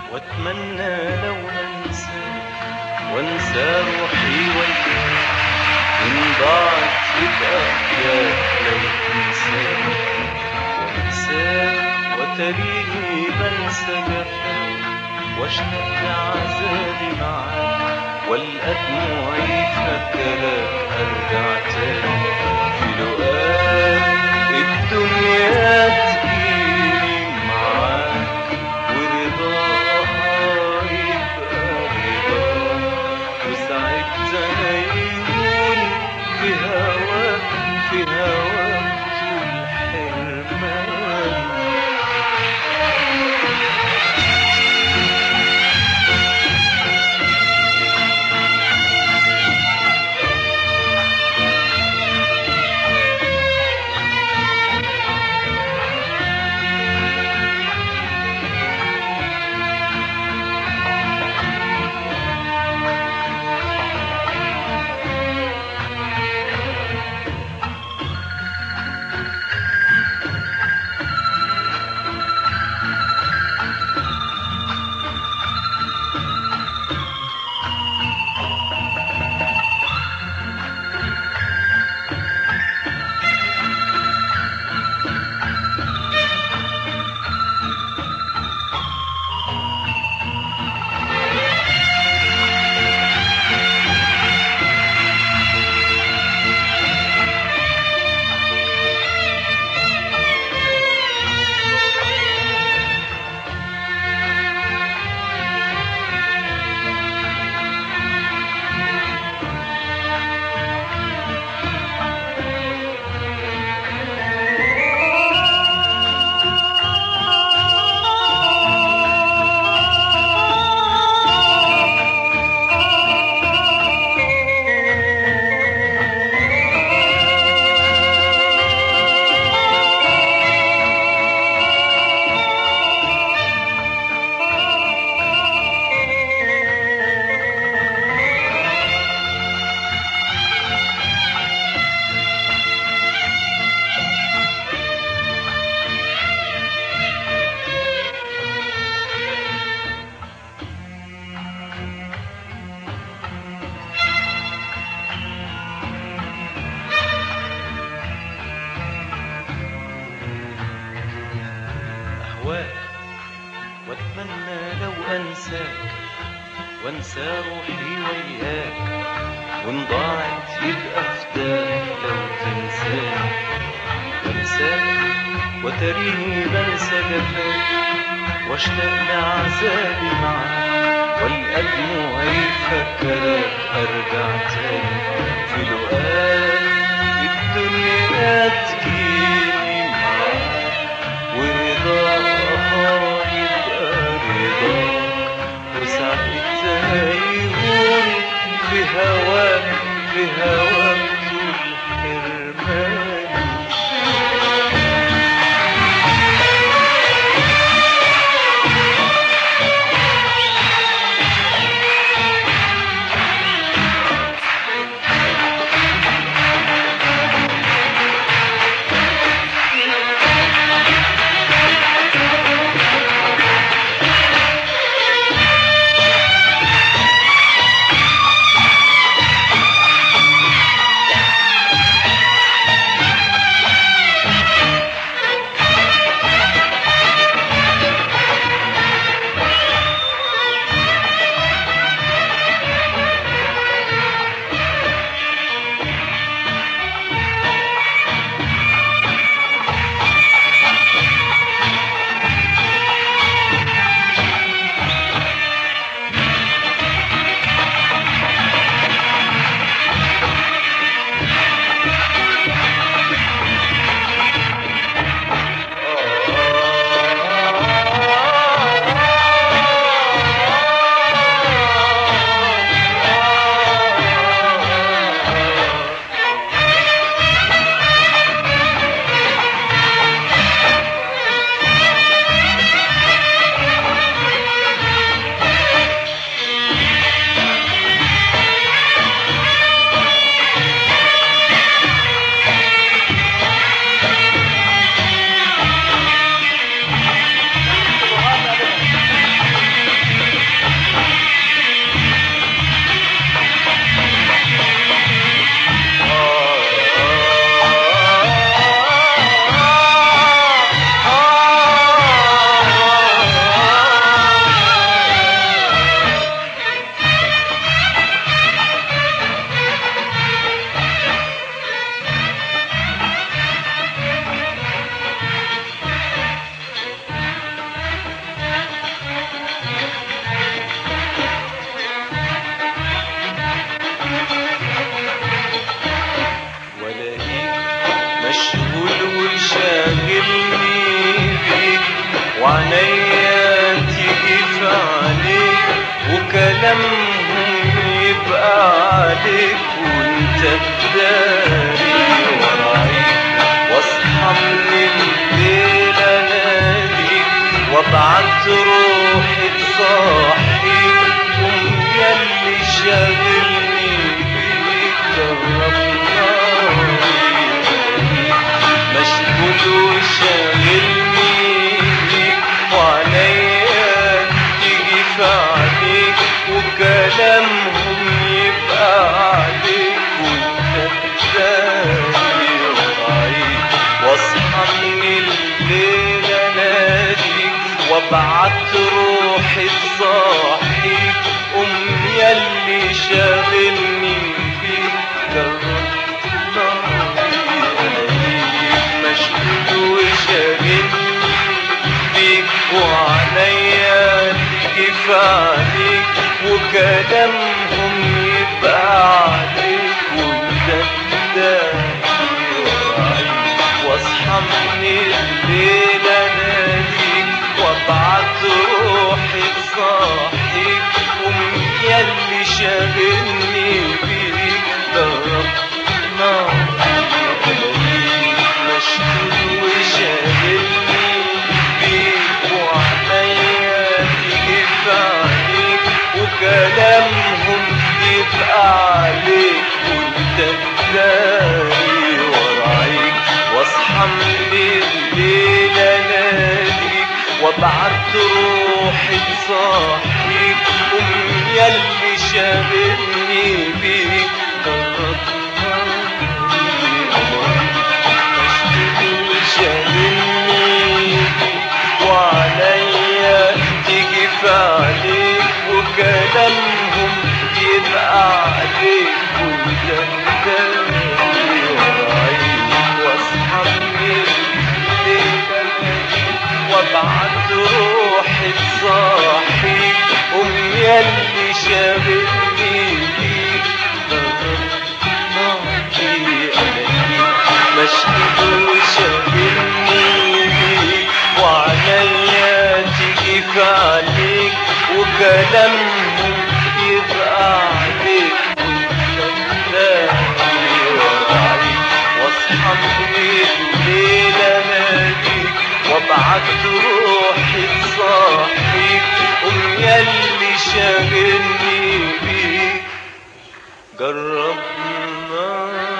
واتمنى لو انسى وانسى روحي وياك ان ضاعت يبقى احياك لو تنساني وانساك وتريني بنسى جفاك واشتاق لعذابي معاك والقى دموعي فاكراك ارجع تاني في لقاك الدنيا تجيني معاك ورضاها يبقى رضاك وساعتها يهون في هواك في هواك طول حرماني أهواك وأتمنى لو أنساك وأنسى روحي وياك وإن ضاعت يبقى فداك لو تنساني بنساك وتريني بنسى جفاك واشتاق لعذابي معاك والقى دموعي فاكراك أرجع تاني في لقاك الدنيا تجيني معاك ورضاها يبقى رضاك وساعتها يهون في هواك في هواك طول حرماني وكلامهم يبقى عليك وانت تداري ورايك واصحى من الليل اناديك وابعت روحي تصحيك قوم ياللي شاغلني بيك جربنا مشغول وشاغلني بيك وعليا تيجي في عليك وكلامهم يبقى عليك وانت تداري ورايك واصحى من الليل اناديك وابعت روحي تصحيك قوم ياللي شاغلني فيك جربنا مشغول وشاغلني بيك وعليا تجيب عليك وكلامهم يبقى عليك وانت تداري ورايك واصحى من الليل اناديك وابعت روحي تصحيك قوم ياللي شاغلني بيك ضربنا مشغول وشاغلني بيك وعليا تجيب عليك وكلامهم يبقى عليك وانت تداري ورايك واصحى من الليل اناديك وابعت روحي تصحيك قوم ياللي شاغلني بيك شاغلني وعليا تيجي في عليك وكلامهم يبقى عليك وانت تداري ورايك واصحى من الليل وابعت روحي تصحيك قوم ياللي شاغلني بيك مشغول وشاغلني بيك وعليا تيجي في عليك وكلامهم يبقى عليك وانت تلاقي ورايك واصحى من الليل اناديك وابعت روحي تصحيك قوم ياللي شاغلني بيك جرب ناري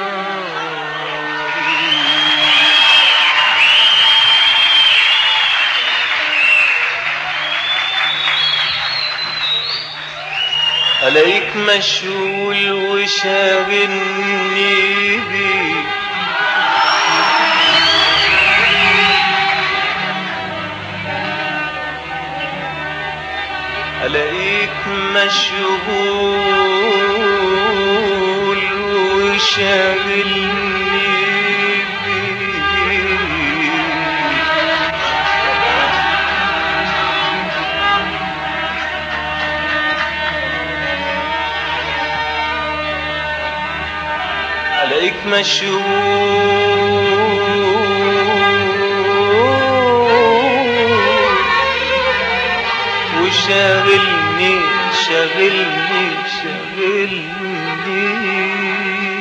ألاقيك مشغول وشاغلني بيك ألاقيك مشغول وشاغلني بيك عليك مشغول وشاغلني شاغلني شاغلني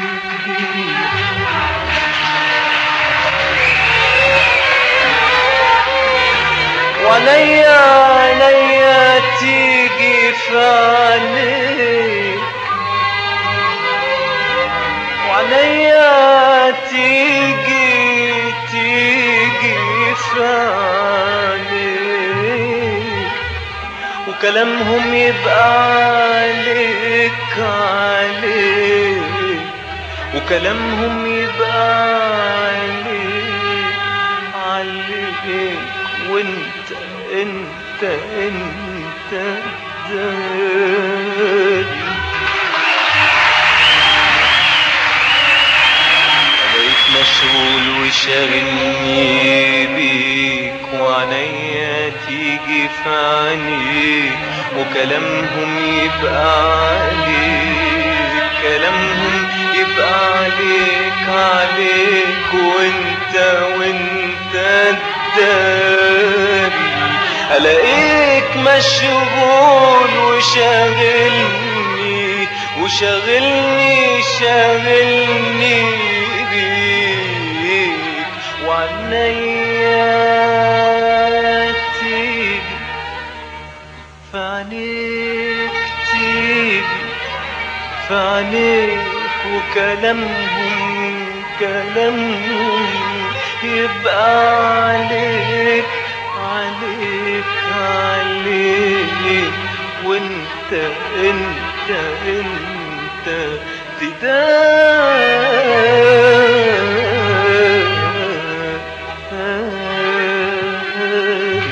وعليا عليا تيجي في عينيك وعليا تيجي تيجي فعليك وكلامهم يبقى عليك عليك وكلامهم يبقى عليك عليك وانت انت انت داري عليك مشغول وشاغلني بيك وعليا تيجي في عينيك وكلامهم يبقى عليك كلامهم يبقى عليك عليك وانت وانت الداري الاقيك مشغول وشاغلني وشاغلني شاغلني بيك وعنيا تيجي في عينيك تيجي في عينيك وكلامهم كلامهم يبقى عليك عليك عليك وانت انت انت تداري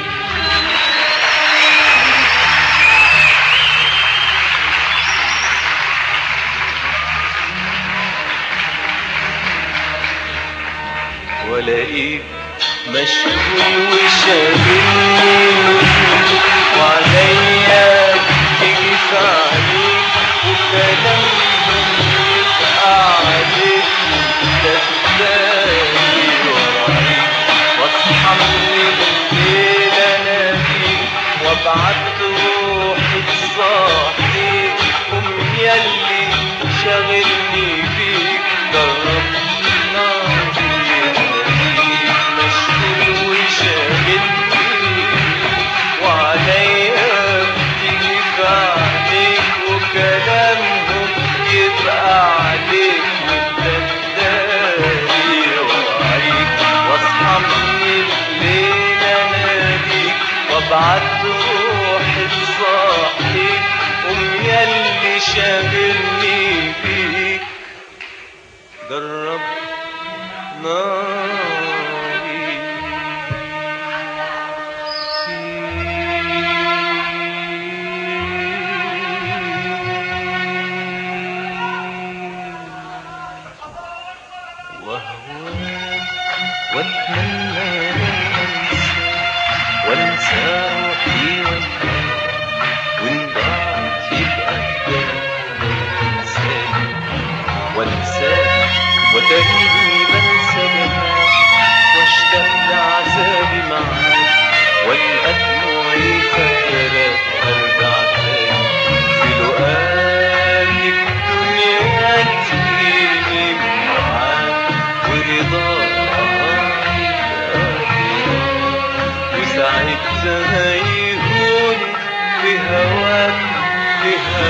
والاقيك مشغول وشاغلني وعليا تيجي في عليك وكلامهم يبقى عليك تداري ورايك واصحى من الليل اناديك وابعت روحي تصاحيك قوم ياللي شاغلني بيك جرب ناري مشغول وشاغلني وعليا بتيجي في عليك وكلامهم يبقى عليك وتداري وعيك واصحى من الليل اناديك وابعت روحي تصاحيك قوم ياللي شاغلني بيك جرب ناري وهواك واتمنى انسى وانسى روحي وانساك وان ضاعت يبقى قدامي انساني وانساك وتريني بنسى جمالك واشتاق لعذابي معاك والقى دموعي فاكرك ارجع تاني في لقاك الدنيا تجيني معاك ورضاك وساعتها يهون في هواك في